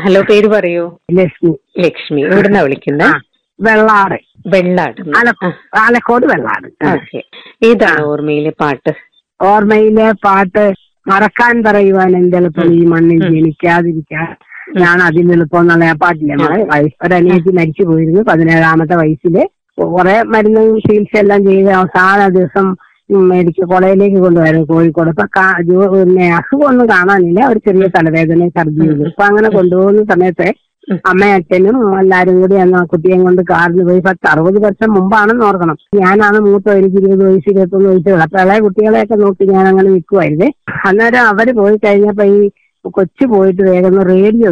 Hello പേര് പറയൂ ലക്ഷ്മി ലക്ഷ്മി എവിടുന്നാ വിളിക്കുന്നത് ആ വെള്ളാട് വെള്ളാട് ആല ആലക്കോട് വെള്ളാട് ആ. ഓക്കെ ഏതാണ് ഓർമ്മയിലെ പാട്ട് ഓർമ്മയിലെ പാട്ട് മറക്കാൻ പറയുവാൻ എന്തെളുപ്പം ഈ മണ്ണിൽ ജനിക്കാതിരിക്കാൻ ഞാൻ അതിൽ എളുപ്പം എന്നുള്ള ആ പാട്ടില്ലേ നമ്മളെ വയസ്സ് ഒരനിയത്തി മരിച്ചു പോയിരുന്നു പതിനേഴാമത്തെ വയസ്സില് കുറെ മരുന്ന് ചികിത്സ എല്ലാം ചെയ്ത് അവസാന ദിവസം മെഡിക്കൽ കോളേജിലേക്ക് കൊണ്ടുവരും കോഴിക്കോട് ഇപ്പൊ കാ- ജോ- പിന്നെ അസുഖമൊന്നും കാണാനില്ല ഒരു ചെറിയ തലവേദന ഛർദി ചെയ്തു ഇപ്പൊ അങ്ങനെ കൊണ്ടുപോകുന്ന സമയത്ത് ഉം. അമ്മയും അച്ഛനും എല്ലാരും കൂടി അന്ന് ആ കുട്ടിയെ കൊണ്ട് കാറിൽ പോയി പത്ത് അറുപത് വർഷം മുമ്പാണെന്ന് ഓർക്കണം ഞാനാണ് മൂത്ത എനിക്ക് ഇരുപത് വയസ്സ് ഇരുപത്തൊന്ന് വയസ്സ് അപ്പൊ ഇളയ കുട്ടികളെയൊക്കെ നോക്കി ഞാൻ അങ്ങനെ നിൽക്കുമായിരുന്നേ അന്നേരം അവര് പോയി കഴിഞ്ഞപ്പോ ഈ കൊച്ചു പോയിട്ട് വേഗം റേഡിയോ